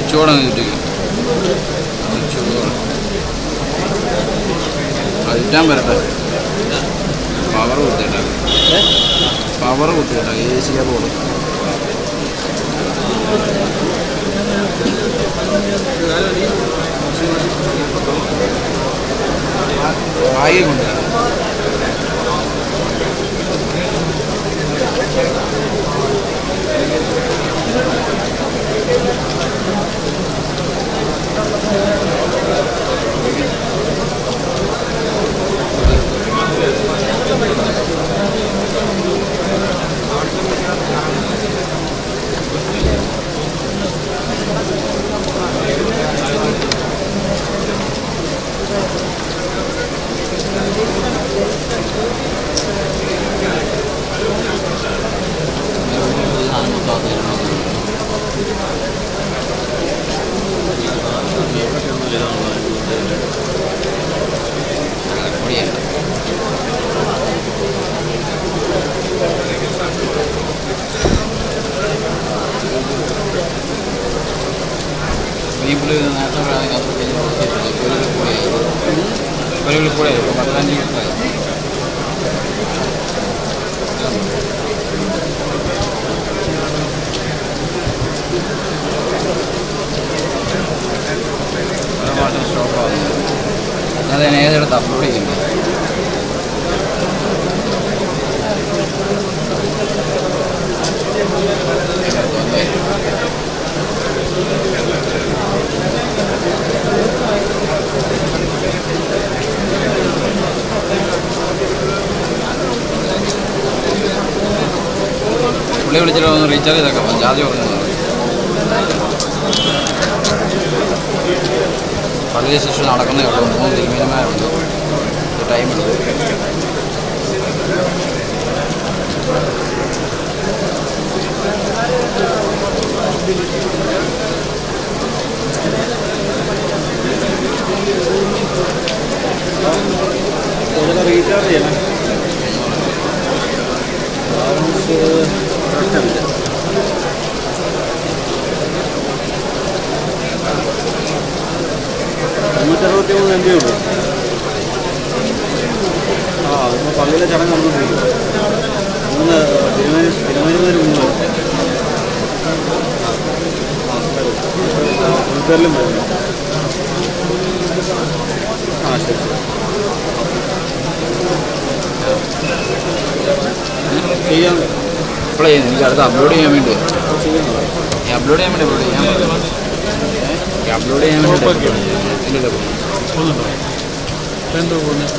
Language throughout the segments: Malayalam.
സ്വിച്ച് ബോർഡ് അങ്ങ് ചുറ്റിക്കും സ്വിച്ച് ബോർഡ് അത് ചുറ്റാൻ വരട്ടെ പവർ കുത്തിയിട്ടാ പവർ കുത്തിയിട്ടാ എ സി ബോർഡ് ബാഗിൽ കൊണ്ടുവരാം ഈ പുള്ളി നേരത്തെ ഒരു കൂടെ പത്താം തീയതി പല മാസം സ്റ്റോപ്പ് ആവുന്നത് അത് ഞാൻ ഏതെടുത്ത് അപ്ലോഡ് ചെയ്യുന്നത് പുള്ളി വിളിച്ചിട്ട് ഒന്ന് റീചാർജ് ചെയ്തേക്കാം ചാർജ് കുറഞ്ഞു പള്ളി ശിശു നടക്കുന്നേ ഉള്ളൂ മൂന്ന് തിരുമേനമാരുണ്ട് ടൈം എടുക്കും ഇതൊക്കെ റീചാർജ് ചെയ്യണം ബാലൻസ് പ്രശ്നമില്ല മുന്നൂറ്ററുപത്തി മൂന്ന് എം ബി ഉള്ളൂ ആ അതിപ്പോൾ പള്ളിയിലെ ചടങ്ങ് നടന്നുകൊണ്ടിരിക്കും മൂന്ന് തിരുമേനി തിരുമേനിമാർ മൂന്ന് ഫുൾപേരിലും വരുന്നു ആ ശരി ശരി ചെയ്യാൻ അപ്ലൈ ചെയ്യുന്നു എനിക്ക് അടുത്ത് അപ്ലോഡ് ചെയ്യാൻ വേണ്ടി ചെയ്യുന്നു ഈ അപ്ലോഡ് ചെയ്യാൻ വേണ്ടി അപ്ലോഡ് ചെയ്യാൻ ഈ അപ്ലോഡ് ചെയ്യാൻ വേണ്ടി ഇല്ലല്ലോ പോകുന്നുണ്ടോ എന്തോ പോകുന്നത്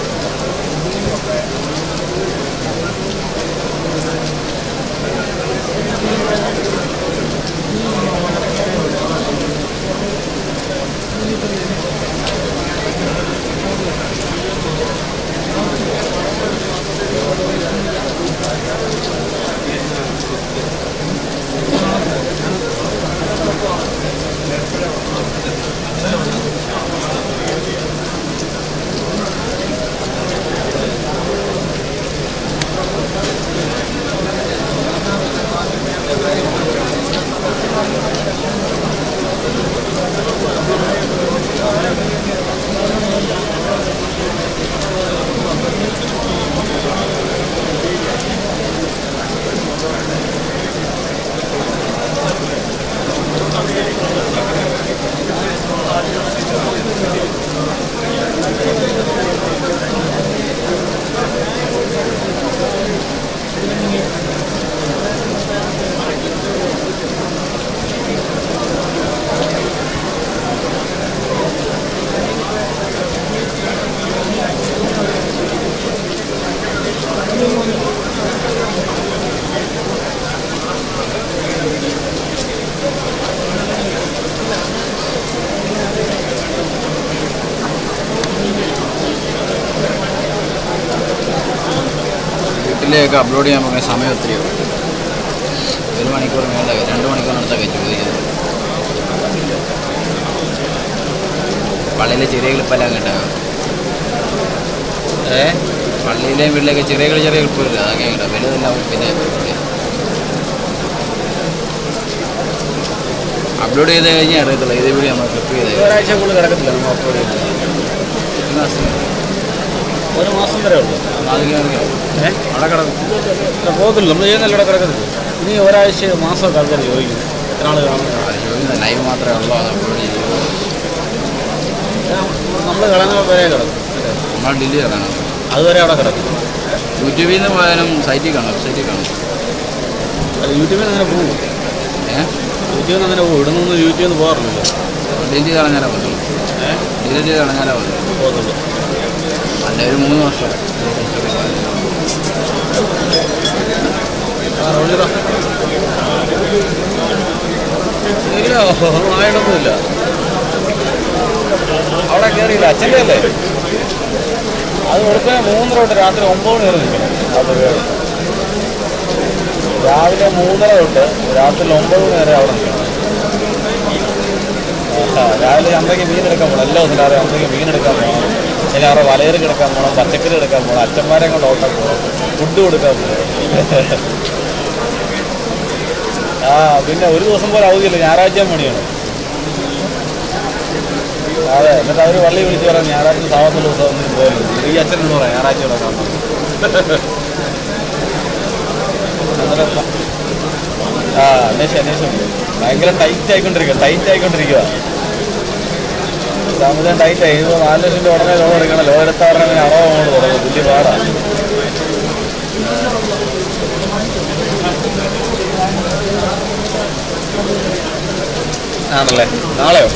വീട്ടിലേക്ക് അപ്ലോഡ് ചെയ്യാൻ പോകുന്ന സമയം ഒത്തിരിയോ ഒരു മണിക്കൂർ മേലായി രണ്ട് മണിക്കൂറിനടുത്തൊക്കെ ചോദിക്കുന്നത് പള്ളിയിലെ ചെറിയ ക്ലിപ്പെല്ലാം കിട്ടാം ഏ പള്ളിയിലെയും വീട്ടിലേക്ക് ചെറിയ കളി ചെറിയ ക്ലിപ്പില്ല അതൊക്കെ കിട്ടാം വലുതെല്ലാം പിന്നെ അപ്ലോഡ് ചെയ്ത് കഴിഞ്ഞാൽ അറിയത്തുള്ളൂ ഇത് വീഡിയോ നമ്മൾ ക്ലിക്ക് ചെയ്ത് ഒരാഴ്ച കൂടുതൽ കിടക്കത്തില്ല നമ്മൾ അപ്ലോഡ് ചെയ്യുന്നത് ഒരു മാസം വരെ ഉള്ളൂ ഏ അവിടെ കിടക്കും ഇല്ല, പോകത്തില്ല നമ്മൾ ചെയ്യുന്ന ഇവിടെ കിടക്കത്തില്ല ഇനി ഒരാഴ്ച മാസമൊക്കെ ആൾക്കാർ ചോദിക്കും എത്ര ആൾ കാണും ലൈവ് മാത്രമേ ഉള്ളൂ അത് അപ്ലോഡ് ചെയ്യും നമ്മൾ കിടന്ന വരെ കിടക്കും നമ്മൾ ഡിലീറ്റ് ചെയ്യണം അതുവരെ അവിടെ കിടക്കും യൂട്യൂബിൽ നിന്ന് പോയാലും സൈറ്റിൽ കാണും വെബ്സൈറ്റിൽ കാണും അത് യൂട്യൂബിൽ നിന്ന് അങ്ങനെ പോകും ഏഹ് യൂട്യൂബിൽ നിന്ന് അങ്ങനെ പോകും ഇവിടെ നിന്ന് യൂട്യൂബിൽ നിന്ന് പോകാറില്ലല്ലോ ഡിലീറ്റ് ചെയ്ത് കളഞ്ഞാലേ പറ്റുള്ളൂ ഏഹ് ഡിലീറ്റ് ചെയ്ത് കളഞ്ഞാലേ പറ്റുള്ളൂ പോകത്തുള്ളൂ അല്ലെ ഒരു മൂന്ന് വർഷം ആ റോളിതാ ഇല്ല ഒന്നും ആയിട്ടൊന്നുമില്ല അവിടെ കയറിയില്ല അച്ഛൻ്റെ അല്ലേ അത് വെളുപ്പിനെ മൂന്നര തൊട്ട് രാത്രി ഒമ്പത് മണി വരെ നിൽക്കണം ആ പരിപാടി രാവിലെ മൂന്നര തൊട്ട് രാത്രി ഒമ്പത് മണി വരെ അവിടെ നിൽക്കണം ആഹാ, രാവിലെ ചന്തയ്ക്ക് മീൻ എടുക്കാൻ പോകണം എല്ലാ ദിവസവും രാവിലെ ചന്തയ്ക്ക് മീൻ എടുക്കാൻ പോകണം ഇനി അവരുടെ വലയറി എടുക്കാൻ പോകണം പച്ചക്കറി എടുക്കാൻ പോകണം അച്ഛന്മാരെ കൊണ്ട് ഓട്ടാൻ പോകണം ഫുഡ് കൊടുക്കാൻ പോകണം ആ പിന്നെ ഒരു ദിവസം പോലെ അവധിയില്ല ഞായറാഴ്ച പണിയാണ് അതെ എന്നിട്ട് അവർ വള്ളി വിളിച്ച് പറയാം ഞായറാഴ്ച സാവത്തുള്ള ദിവസം ഒന്നും പോലും ഈ അച്ഛനോട് പറയാം ഞായറാഴ്ച ഇവിടെ കാണണം എന്നിട്ട് ആ അന്വേഷിച്ചു അന്വേഷിച്ചു ഭയങ്കര ടൈറ്റ് ആയിക്കൊണ്ടിരിക്കുക ടൈറ്റ് ആയിക്കൊണ്ടിരിക്കുക സമുദായം ടൈറ്റ് ആയി ഇപ്പോൾ നാല് ലക്ഷം രൂപ ഉടനെ ലോൺ എടുക്കണം ലോൺ എടുത്താൽ ഉടനെ അറവ് അങ്ങോട്ട് തുടങ്ങും വലിയ പാടാണ് ആണല്ലേ നാളെയോ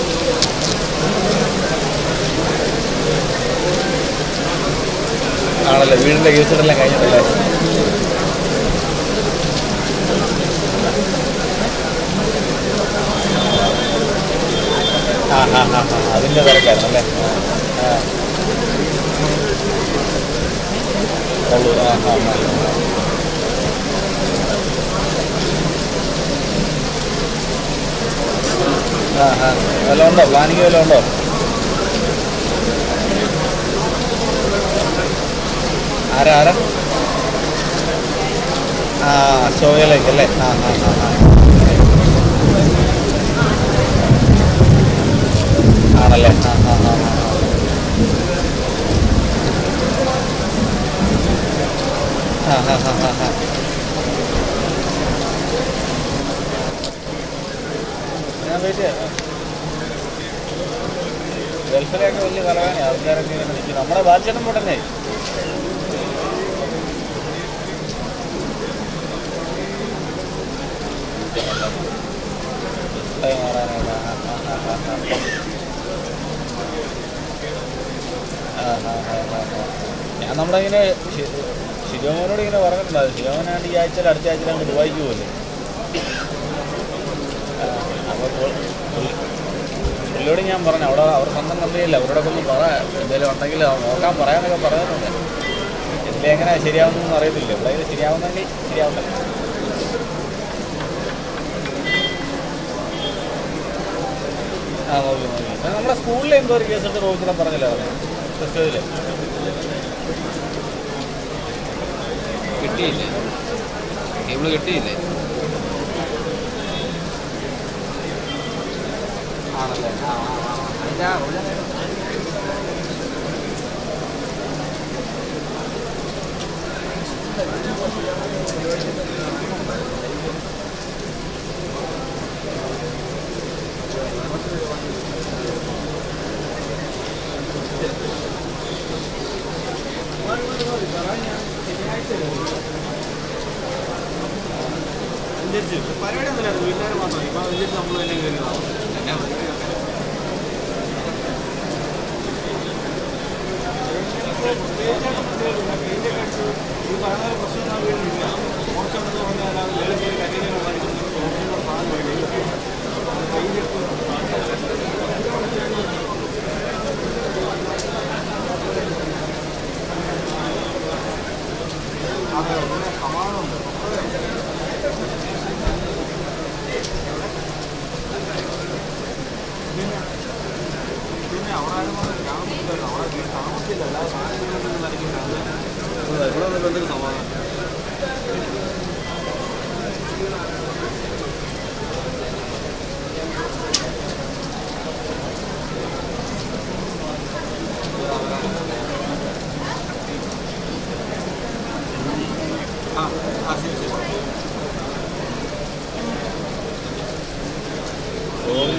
ആണല്ലേ വീടിൻ്റെ കേസിടെല്ലാം കഴിഞ്ഞിട്ടല്ലേ ആ ആ ആ ആ അതിൻ്റെ തിരക്കായിരുന്നു അല്ലേ ആ ഉള്ളൂ ആ ആ ആ ആ ആ വല്ലതും ഉണ്ടോ പ്ലാനിങ് വല്ലതും ഉണ്ടോ ആരാ ആരാ ആ ഷോയിലേക്ക് അല്ലേ ആ ആ ആ ആ ആണല്ലേ ആ ആ ആ ആ ആ ആ ആ ആ ആ ഞാൻ വെയിറ്റ് ചെയ്യാം ഗൾഫിലൊക്കെ വലിയ കലവാണ് ആൾക്കാരൊക്കെ ഇങ്ങനെ നിൽക്കും നമ്മുടെ ബാധ്യത പോട്ടെന്നേ ടൈം മാറാനായിട്ട് ആ, ആ, ആ, ആ, ആ, ആ. ഞാൻ നമ്മുടെ ഇങ്ങനെ ശിരോമനോട് ഇങ്ങനെ പറഞ്ഞിട്ടുണ്ടായിരുന്നു ശിരോമനാണ്ട് ഈ ആഴ്ചയിൽ അടുത്ത ആഴ്ചയിൽ അങ്ങ് ദുബായിക്ക് പോലെ അപ്പോൾ പുള്ളിയോട് ഞാൻ പറഞ്ഞു അവിടെ അവർ സ്വന്തം കമ്പനിയല്ല അവരോടൊക്കെ ഒന്ന് പറ എന്തെങ്കിലും ഉണ്ടെങ്കിൽ നോക്കാൻ പറയാനൊക്കെ പറയുന്നുണ്ട് ഇതിൽ എങ്ങനെ ശരിയാവുന്നൊന്നും അറിയത്തില്ല ഇവിടെ ഇത് ശരിയാവുന്നെങ്കിൽ ശരിയാവുന്നില്ല ആ നോക്കി നോക്കി പിന്നെ നമ്മുടെ സ്കൂളിൽ എന്തോ ഒരു കേസ് എടുത്ത് റോഹിച്ചിനെ പറഞ്ഞില്ലായിരുന്നു ക്രിസ്തുവിൽ കിട്ടിയില്ലേ കേബിള് കിട്ടിയില്ലേ ആണല്ലേ ആ ആ ആ അതിൻ്റെ ആ റോഹിച്ചിനെ പരിപാടി ഒന്നുമില്ലായിരുന്നു വീട്ടുകാർ മാത്രം ഇപ്പം വിചാരിച്ച് നമ്മൾ തന്നെ കയറിയതാണ് ഈ പറയുന്ന ഒരു പ്രശ്നം ആ വീടിനില്ല മോർച്ചെന്ന് പറഞ്ഞാൽ അത് ലേലത്തിൽ കറ്റീനെ കാണിക്കുന്നത് സാധനം അതെ പിന്നെ സമാധാനമുണ്ട് പിന്നെ അവിടെ ആരും ഗ്രാമത്തിലല്ല അവിടെ വീട് താമസിച്ചില്ല അല്ലാതെ സാധനങ്ങളൊന്നും നനയ്ക്കില്ല അത് ഇവിടെ വന്നിട്ട് എന്തൊരു സമാധാനം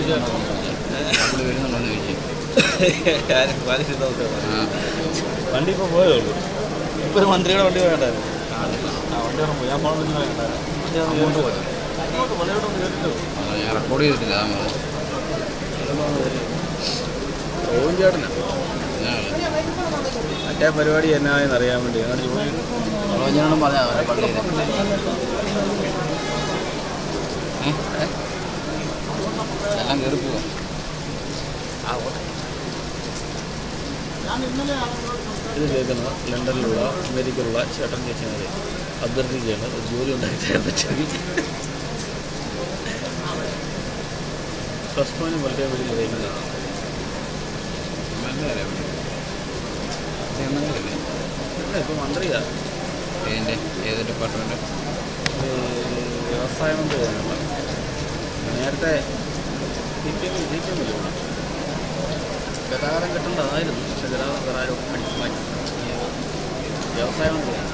പുള്ളി വരുന്നുണ്ടോന്ന് ചോദിച്ചു ആരും ബാധിച്ചിരുന്ന ദിവസം ആ വണ്ടി ഇപ്പോൾ പോയേ ഉള്ളൂ ഇപ്പോൾ ഒരു മന്ത്രിയുടെ വണ്ടി വേണ്ടായിരുന്നു കാണില്ല. ആ വണ്ടി അവിടെ പോയി ഞാൻ പോകണം നിങ്ങൾ വേണ്ടായിരുന്നു അങ്ങോട്ട് പോയോ അങ്ങോട്ട് പലയിടത്തും കേട്ടിട്ട് അതാ ഞാൻ റെക്കോർഡ് ചെയ്തിട്ടില്ല അതാ പറഞ്ഞത്. ഓം ചേട്ടനാ ഞാൻ മറ്റേ പരിപാടി എന്നായെന്ന് അറിയാൻ വേണ്ടി അങ്ങനെ ചോദിച്ചു റോജനോടും പറഞ്ഞാൽ അവരെ പള്ളിയിൽ ഏ എല്ലാം കയറി പോവാം ഇത് കേൾക്കുന്നത് ലണ്ടനിലുള്ള അമേരിക്കയിലുള്ള ചേട്ടൻ ചേച്ചിമാരെ അഭ്യർത്ഥിക്കുകയാണ് ഒരു ജോലി ഉണ്ടാക്കി തരാൻ പറ്റുമെങ്കിൽ പ്ലസ് വളരെ വലിയ പറയുന്നത് ഇവിടെ ഇപ്പോൾ മന്ത്രിയാ ഏതിൻ്റെ ഏത് ഡിപ്പാർട്ട്മെൻറ്റ് ഈ വ്യവസായ മന്ത്രി തന്നെയുള്ള നേരത്തെ C P M C P M ഗതാഗതം കിട്ടേണ്ടതായിരുന്നു പക്ഷെ ഗതാഗതം വേറെ ആരും അടിച്ചു മാറ്റി വ്യവസായ മന്ത്രിയാണ്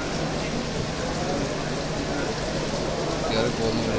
കയറി പോകുന്നത്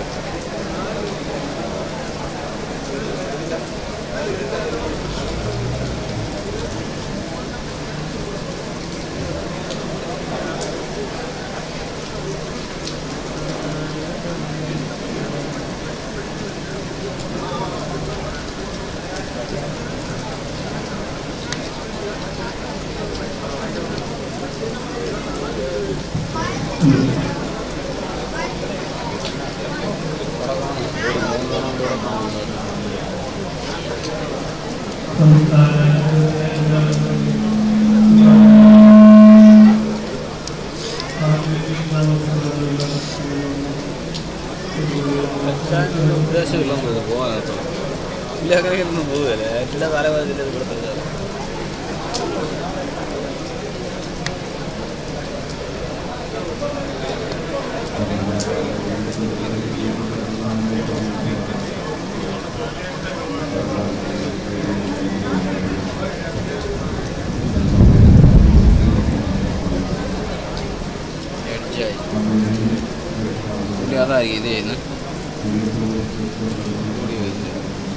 ഉദ്ദേശമില്ലെന്ന് തോന്നുന്നു പോകാനകത്തോ ഇല്ല അങ്ങനെ ഒന്നും പോകുകയല്ലേ എല്ലാ കാലഘട്ടത്തിൽ ഇവിടുത്തെ എഡ്ജായി പുള്ളി അതായിരിക്കും ഇത് ചെയ്യുന്നത് പുള്ളി വരുന്നത്.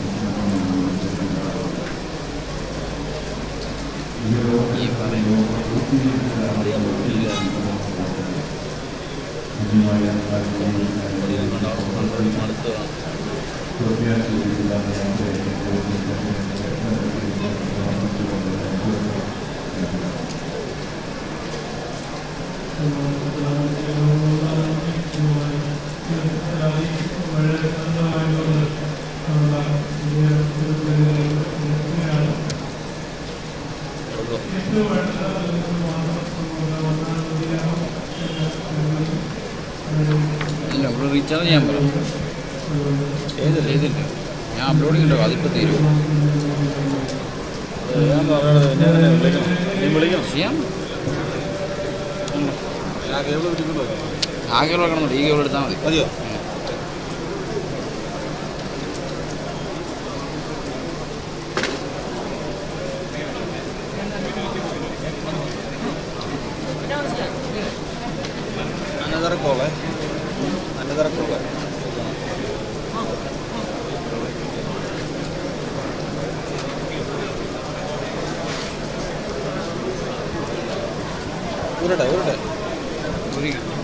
ഈ പറയുന്നത് അടുത്തതാണ് ഇല്ല ഇവിടെ റീചാർജ് ചെയ്യാൻ പറ ഏതില്ല ഇതില്ല ഞാൻ അപ്ലോഡിങ് ഉണ്ടോ അതിപ്പോൾ തീരും ഞാൻ പറഞ്ഞത് ഞാൻ തന്നെ വിളിക്കണം നീ വിളിക്കണം ചെയ്യാം ആ കേബിൾ പിടിക്കുന്നുണ്ടോ ആ കേബിൾ കിടന്നുണ്ട് ഈ കേബിൾ എടുത്താൽ മതി മതിയോ അനദർ കോളേ അനദർ കോളേ ഊരട്ടെ ഊരട്ടെ ഒരു